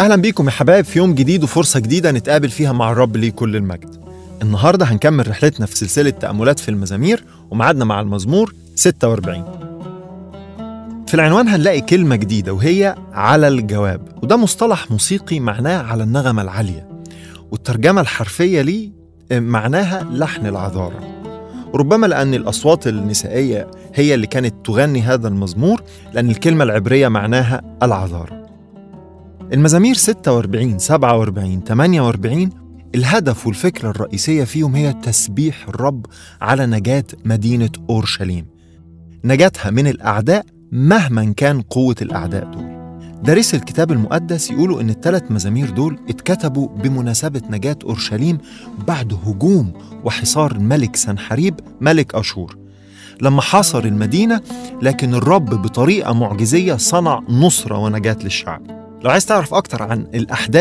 أهلا بيكم يا حبايب في يوم جديد وفرصة جديدة نتقابل فيها مع الرب ليه كل المجد النهاردة هنكمل رحلتنا في سلسلة تأملات في المزامير ومعادنا مع المزمور 46 في العنوان هنلاقي كلمة جديدة وهي على الجواب وده مصطلح موسيقي معناه على النغمة العالية والترجمة الحرفية ليه معناها لحن العذارى ربما لأن الأصوات النسائية هي اللي كانت تغني هذا المزمور لأن الكلمة العبرية معناها العذارى المزامير 46 47 48 الهدف والفكرة الرئيسية فيهم هي تسبيح الرب على نجاة مدينة أورشليم نجاتها من الأعداء مهما كان قوة الأعداء دول دارس الكتاب المقدس يقولوا إن الثلاث مزامير دول اتكتبوا بمناسبة نجاة أورشليم بعد هجوم وحصار الملك سنحريب ملك أشور لما حاصر المدينة لكن الرب بطريقة معجزية صنع نصرة ونجاة للشعب لو عايز تعرف أكتر عن الأحداث